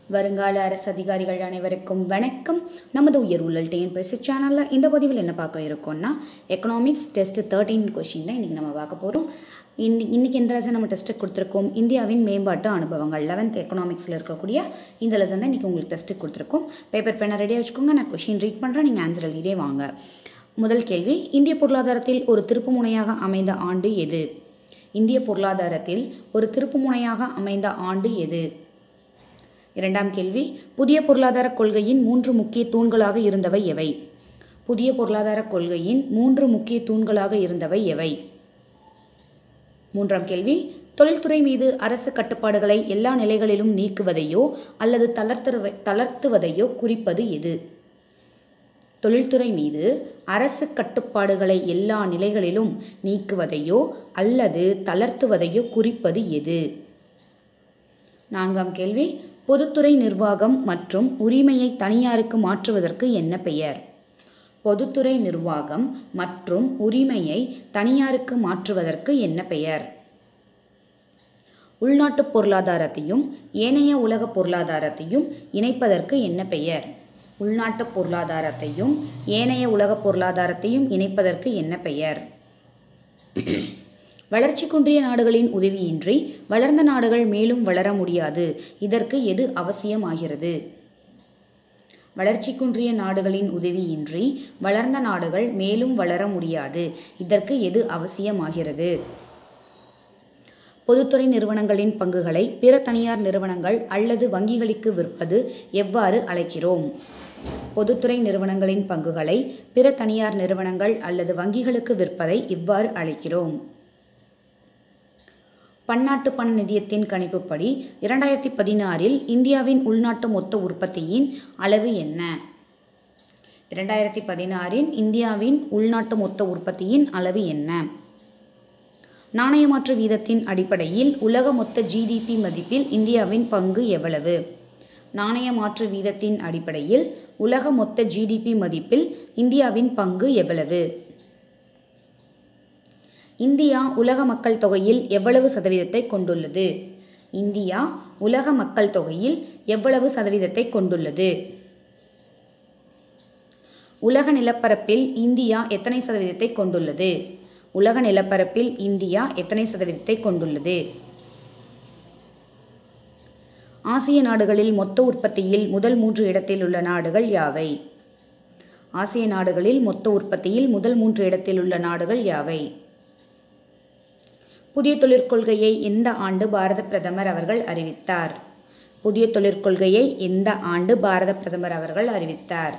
வருங்கால அரசு அதிகாரிகள் அனைவருக்கும் வணக்கம் நமது உயர் உள்ளல் டிஎன்பிஎஸ்சி சேனலில் இந்த பதிவில் என்ன பார்க்க இருக்கோம்னா எக்கனாமிக்ஸ் டெஸ்ட் தேர்ட்டீன் கொஷின் தான் இன்றைக்கி நம்ம பார்க்க போகிறோம் இன்னி இன்றைக்கி இந்த லெசன் நம்ம டெஸ்ட்டு கொடுத்துருக்கோம் இந்தியாவின் மேம்பாட்டு அனுபவங்கள் லெவன்த் எக்கனாமிக்ஸில் இருக்கக்கூடிய இந்த லெசன் தான் இன்றைக்கி உங்களுக்கு டெஸ்ட்டு கொடுத்துருக்கோம் பேப்பர் பெண்ணை ரெடியாக வச்சுக்கோங்க நான் கொஷின் ரீட் பண்ணுறேன் நீங்கள் ஆன்சர் எழுதிட்டே வாங்க முதல் கேள்வி இந்திய பொருளாதாரத்தில் ஒரு திருப்புமுனையாக அமைந்த ஆண்டு எது இந்திய பொருளாதாரத்தில் ஒரு திருப்புமுனையாக அமைந்த ஆண்டு எது இரண்டாம் கேள்வி புதிய பொருளாதார கொள்கையின் மூன்று முக்கிய தூண்களாக இருந்தவை எவை புதிய பொருளாதார கொள்கையின் மூன்று முக்கிய தூண்களாக இருந்தவை எவை மூன்றாம் கேள்வி தொழில்துறை மீது அரசு கட்டுப்பாடுகளை எல்லா நிலைகளிலும் நீக்குவதையோ அல்லது தளர்த்துவ தளர்த்துவதையோ குறிப்பது எது தொழில்துறை மீது அரசு கட்டுப்பாடுகளை எல்லா நிலைகளிலும் நீக்குவதையோ அல்லது தளர்த்துவதையோ குறிப்பது எது நான்காம் கேள்வி பொதுத்துறை நிர்வாகம் மற்றும் உரிமையை தனியாருக்கு மாற்றுவதற்கு என்ன பெயர் பொதுத்துறை நிர்வாகம் மற்றும் உரிமையை தனியாருக்கு மாற்றுவதற்கு என்ன பெயர் உள்நாட்டு பொருளாதாரத்தையும் ஏனைய உலக பொருளாதாரத்தையும் இணைப்பதற்கு என்ன பெயர் உள்நாட்டு பொருளாதாரத்தையும் ஏனைய உலக பொருளாதாரத்தையும் இணைப்பதற்கு என்ன பெயர் வளர்ச்சி குன்றிய நாடுகளின் உதவியின்றி வளர்ந்த நாடுகள் மேலும் வளர முடியாது இதற்கு எது அவசியமாகிறது வளர்ச்சி குன்றிய நாடுகளின் உதவியின்றி வளர்ந்த நாடுகள் மேலும் வளர முடியாது இதற்கு எது அவசியமாகிறது பொதுத்துறை நிறுவனங்களின் பங்குகளை பிற தனியார் நிறுவனங்கள் அல்லது வங்கிகளுக்கு விற்பது எவ்வாறு அழைக்கிறோம் பொதுத்துறை நிறுவனங்களின் பங்குகளை பிற தனியார் நிறுவனங்கள் அல்லது வங்கிகளுக்கு விற்பதை இவ்வாறு அழைக்கிறோம் பன்னாட்டு பண நிதியத்தின் கணிப்புப்படி இரண்டாயிரத்தி பதினாறில் இந்தியாவின் உள்நாட்டு மொத்த உற்பத்தியின் அளவு என்ன இரண்டாயிரத்தி பதினாறில் இந்தியாவின் உள்நாட்டு மொத்த உற்பத்தியின் அளவு என்ன நாணயமாற்று வீதத்தின் அடிப்படையில் உலக மொத்த ஜிடிபி மதிப்பில் இந்தியாவின் பங்கு எவ்வளவு நாணயமாற்று வீதத்தின் அடிப்படையில் உலக மொத்த ஜிடிபி மதிப்பில் இந்தியாவின் பங்கு எவ்வளவு இந்தியா உலக மக்கள் தொகையில் எவ்வளவு சதவீதத்தை கொண்டுள்ளது இந்தியா உலக மக்கள் தொகையில் எவ்வளவு சதவீதத்தை கொண்டுள்ளது உலக நிலப்பரப்பில் இந்தியா எத்தனை சதவீதத்தை கொண்டுள்ளது உலக நிலப்பரப்பில் இந்தியா எத்தனை சதவீதத்தை கொண்டுள்ளது ஆசிய நாடுகளில் மொத்த உற்பத்தியில் முதல் மூன்று இடத்தில் உள்ள நாடுகள் யாவை ஆசிய நாடுகளில் மொத்த உற்பத்தியில் முதல் மூன்று இடத்தில் உள்ள நாடுகள் யாவை புதிய தொழிற்கொள்கையை எந்த ஆண்டு பாரத பிரதமர் அவர்கள் அறிவித்தார் புதிய தொழிற்கொள்கையை எந்த ஆண்டு பாரத பிரதமர் அவர்கள் அறிவித்தார்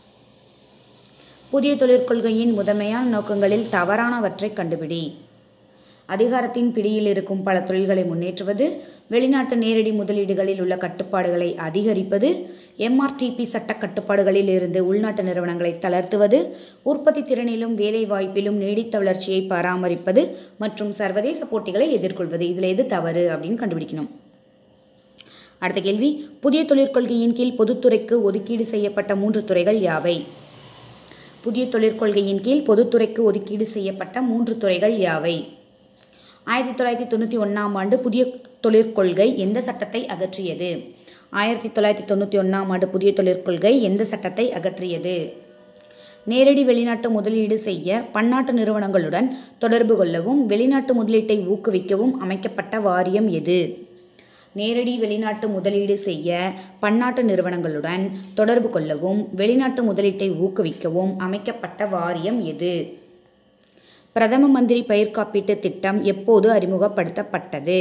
புதிய தொழிற்கொள்கையின் முதன்மையான நோக்கங்களில் தவறானவற்றை கண்டுபிடி அதிகாரத்தின் பிடியில் இருக்கும் பல தொழில்களை முன்னேற்றுவது வெளிநாட்டு நேரடி முதலீடுகளில் உள்ள கட்டுப்பாடுகளை அதிகரிப்பது எம்ஆர்டிபி சட்ட கட்டுப்பாடுகளில் இருந்து உள்நாட்டு நிறுவனங்களை தளர்த்துவது உற்பத்தி திறனிலும் வேலை வாய்ப்பிலும் நீடித்த வளர்ச்சியை பராமரிப்பது மற்றும் சர்வதேச போட்டிகளை எதிர்கொள்வது இதில் எது தவறு அப்படின்னு கண்டுபிடிக்கணும் அடுத்த கேள்வி புதிய தொழிற்கொள்கையின் கீழ் பொதுத்துறைக்கு ஒதுக்கீடு செய்யப்பட்ட மூன்று துறைகள் யாவை புதிய தொழிற்கொள்கையின் கீழ் பொதுத்துறைக்கு ஒதுக்கீடு செய்யப்பட்ட மூன்று துறைகள் யாவை ஆயிரத்தி தொள்ளாயிரத்தி தொண்ணூற்றி ஒன்றாம் ஆண்டு புதிய தொழிற்கொள்கை எந்த சட்டத்தை அகற்றியது ஆயிரத்தி தொள்ளாயிரத்தி தொண்ணூற்றி ஒன்றாம் ஆண்டு புதிய தொழிற்கொள்கை எந்த சட்டத்தை அகற்றியது நேரடி வெளிநாட்டு முதலீடு செய்ய பன்னாட்டு நிறுவனங்களுடன் தொடர்பு கொள்ளவும் வெளிநாட்டு முதலீட்டை ஊக்குவிக்கவும் அமைக்கப்பட்ட வாரியம் எது நேரடி வெளிநாட்டு முதலீடு செய்ய பன்னாட்டு நிறுவனங்களுடன் தொடர்பு கொள்ளவும் வெளிநாட்டு முதலீட்டை ஊக்குவிக்கவும் அமைக்கப்பட்ட வாரியம் எது பிரதம மந்திரி பயிர் காப்பீட்டு திட்டம் எப்போது அறிமுகப்படுத்தப்பட்டது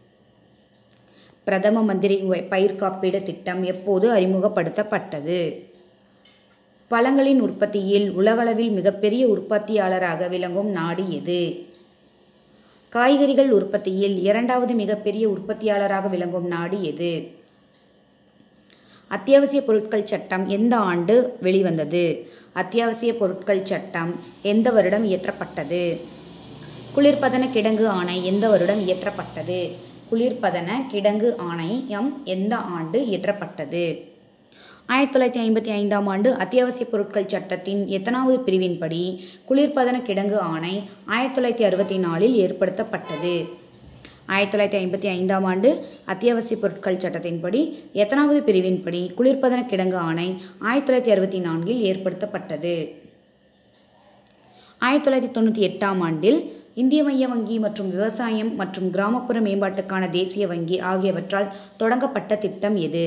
பிரதம மந்திரி பயிர் காப்பீடு திட்டம் எப்போது அறிமுகப்படுத்தப்பட்டது பழங்களின் உற்பத்தியில் உலகளவில் மிகப்பெரிய உற்பத்தியாளராக விளங்கும் நாடு எது காய்கறிகள் உற்பத்தியில் இரண்டாவது மிகப்பெரிய உற்பத்தியாளராக விளங்கும் நாடு எது அத்தியாவசிய பொருட்கள் சட்டம் எந்த ஆண்டு வெளிவந்தது அத்தியாவசிய பொருட்கள் சட்டம் எந்த வருடம் இயற்றப்பட்டது குளிர்பதன கிடங்கு ஆணை எந்த வருடம் இயற்றப்பட்டது குளிர்பதன கிடங்கு ஆணையம் எந்த ஆண்டு இயற்றப்பட்டது ஆயிரத்தி தொள்ளாயிரத்தி ஐம்பத்தி ஐந்தாம் ஆண்டு அத்தியாவசிய பொருட்கள் சட்டத்தின் எத்தனாவது பிரிவின்படி குளிர்பதன கிடங்கு ஆணை ஆயிரத்தி தொள்ளாயிரத்தி அறுபத்தி நாலில் ஏற்படுத்தப்பட்டது ஆயிரத்தி தொள்ளாயிரத்தி ஐம்பத்தி ஐந்தாம் ஆண்டு அத்தியாவசிய பொருட்கள் சட்டத்தின்படி எத்தனாவது பிரிவின்படி குளிர்பதன கிடங்கு ஆணை ஆயிரத்தி தொள்ளாயிரத்தி அறுபத்தி நான்கில் ஏற்படுத்தப்பட்டது ஆயிரத்தி தொள்ளாயிரத்தி தொண்ணூற்றி எட்டாம் ஆண்டில் இந்திய மைய வங்கி மற்றும் விவசாயம் மற்றும் கிராமப்புற மேம்பாட்டுக்கான தேசிய வங்கி ஆகியவற்றால் தொடங்கப்பட்ட திட்டம் எது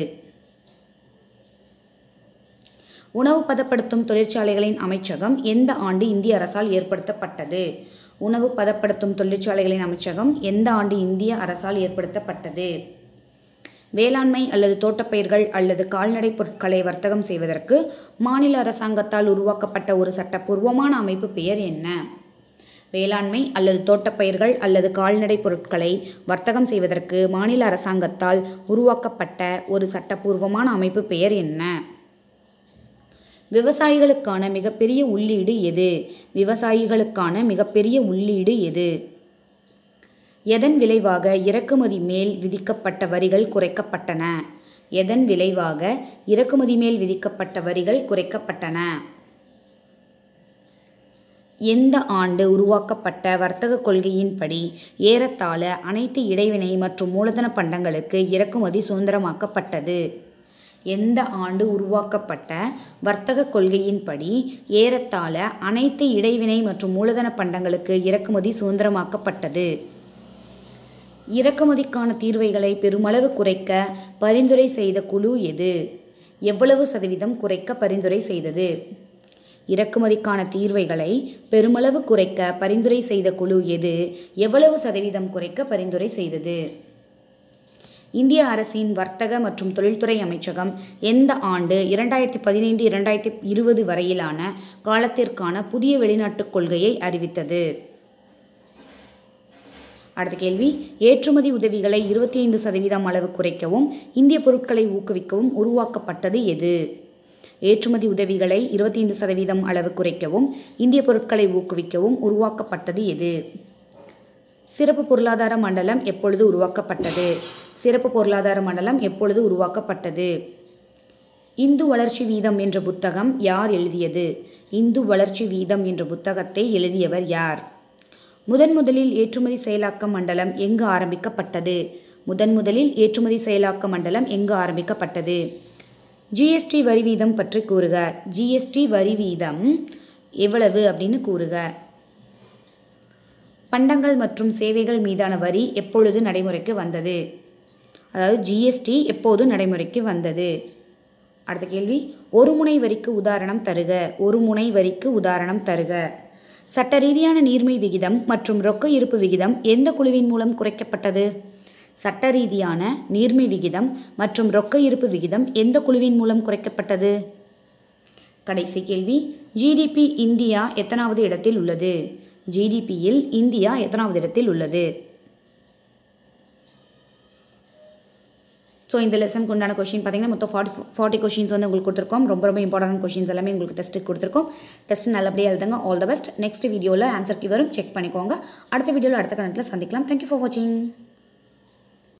உணவு பதப்படுத்தும் தொழிற்சாலைகளின் அமைச்சகம் எந்த ஆண்டு இந்திய அரசால் ஏற்படுத்தப்பட்டது உணவு பதப்படுத்தும் தொழிற்சாலைகளின் அமைச்சகம் எந்த ஆண்டு இந்திய அரசால் ஏற்படுத்தப்பட்டது வேளாண்மை அல்லது தோட்டப்பயிர்கள் அல்லது கால்நடை பொருட்களை வர்த்தகம் செய்வதற்கு மாநில அரசாங்கத்தால் உருவாக்கப்பட்ட ஒரு சட்டப்பூர்வமான அமைப்பு பெயர் என்ன வேளாண்மை அல்லது தோட்டப்பயிர்கள் அல்லது கால்நடை பொருட்களை வர்த்தகம் செய்வதற்கு மாநில அரசாங்கத்தால் உருவாக்கப்பட்ட ஒரு சட்டப்பூர்வமான அமைப்பு பெயர் என்ன விவசாயிகளுக்கான மிகப்பெரிய உள்ளீடு எது விவசாயிகளுக்கான மிகப்பெரிய உள்ளீடு எது எதன் விளைவாக இறக்குமதி மேல் விதிக்கப்பட்ட வரிகள் குறைக்கப்பட்டன எதன் விளைவாக இறக்குமதி மேல் விதிக்கப்பட்ட வரிகள் குறைக்கப்பட்டன எந்த ஆண்டு உருவாக்கப்பட்ட வர்த்தக கொள்கையின்படி ஏறத்தாழ அனைத்து இடைவினை மற்றும் மூலதன பண்டங்களுக்கு இறக்குமதி சுதந்திரமாக்கப்பட்டது எந்த ஆண்டு உருவாக்கப்பட்ட வர்த்தக கொள்கையின்படி ஏறத்தாழ அனைத்து இடைவினை மற்றும் மூலதன பண்டங்களுக்கு இறக்குமதி சுதந்திரமாக்கப்பட்டது இறக்குமதிக்கான தீர்வைகளை பெருமளவு குறைக்க பரிந்துரை செய்த குழு எது எவ்வளவு சதவீதம் குறைக்க பரிந்துரை செய்தது இறக்குமதிக்கான தீர்வைகளை பெருமளவு குறைக்க பரிந்துரை செய்த குழு எது எவ்வளவு சதவீதம் குறைக்க பரிந்துரை செய்தது இந்திய அரசின் வர்த்தக மற்றும் தொழில்துறை அமைச்சகம் எந்த ஆண்டு இரண்டாயிரத்தி பதினைந்து இரண்டாயிரத்தி இருபது வரையிலான காலத்திற்கான புதிய வெளிநாட்டுக் கொள்கையை அறிவித்தது அடுத்த கேள்வி ஏற்றுமதி உதவிகளை இருபத்தி ஐந்து சதவீதம் அளவு குறைக்கவும் இந்திய பொருட்களை ஊக்குவிக்கவும் உருவாக்கப்பட்டது எது ஏற்றுமதி உதவிகளை இருபத்தைந்து சதவீதம் அளவு குறைக்கவும் இந்திய பொருட்களை ஊக்குவிக்கவும் உருவாக்கப்பட்டது எது சிறப்பு பொருளாதார மண்டலம் எப்பொழுது உருவாக்கப்பட்டது சிறப்பு பொருளாதார மண்டலம் எப்பொழுது உருவாக்கப்பட்டது இந்து வளர்ச்சி வீதம் என்ற புத்தகம் யார் எழுதியது இந்து வளர்ச்சி வீதம் என்ற புத்தகத்தை எழுதியவர் யார் முதன் முதலில் ஏற்றுமதி செயலாக்க மண்டலம் எங்கு ஆரம்பிக்கப்பட்டது முதன் முதலில் ஏற்றுமதி செயலாக்க மண்டலம் எங்கு ஆரம்பிக்கப்பட்டது ஜிஎஸ்டி வரி வீதம் பற்றி கூறுக ஜிஎஸ்டி வரி வீதம் எவ்வளவு அப்படின்னு கூறுக பண்டங்கள் மற்றும் சேவைகள் மீதான வரி எப்பொழுது நடைமுறைக்கு வந்தது அதாவது ஜிஎஸ்டி எப்போது நடைமுறைக்கு வந்தது அடுத்த கேள்வி ஒரு முனை வரிக்கு உதாரணம் தருக ஒரு முனை வரிக்கு உதாரணம் தருக சட்ட ரீதியான நீர்மை விகிதம் மற்றும் ரொக்க இருப்பு விகிதம் எந்த குழுவின் மூலம் குறைக்கப்பட்டது சட்ட ரீதியான நீர்மை விகிதம் மற்றும் ரொக்க இருப்பு விகிதம் எந்த குழுவின் மூலம் குறைக்கப்பட்டது கடைசி கேள்வி ஜிடிபி இந்தியா எத்தனாவது இடத்தில் உள்ளது ஜிடிபியில் இந்தியா எத்தனாவது இடத்தில் உள்ளது ஸோ இந்த லெசனுக்கு உண்டான கொஷின் பார்த்தீங்கன்னா மொத்தம் ஃபார்ட்டி ஃபார்ட்டி கொஷின்ஸ் வந்து உங்களுக்கு கொடுத்துருக்கோம் ரொம்ப ரொம்ப இம்பார்ட்டன்ட் கொஷின்ஸ் எல்லாமே உங்களுக்கு டெஸ்ட்டுக்கு கொடுத்துருக்கோம் டெஸ்ட் நல்லபடியாக எழுதுங்க ஆல் த பெஸ்ட் நெக்ஸ்ட் வீடியோவில் ஆன்சர் கீ வரும் செக் பண்ணிக்கோங்க அடுத்த வீடியோவில் அடுத்த கணத்தில் சந்திக்கலாம் தேங்க்யூ ஃபார் வாட்சிங்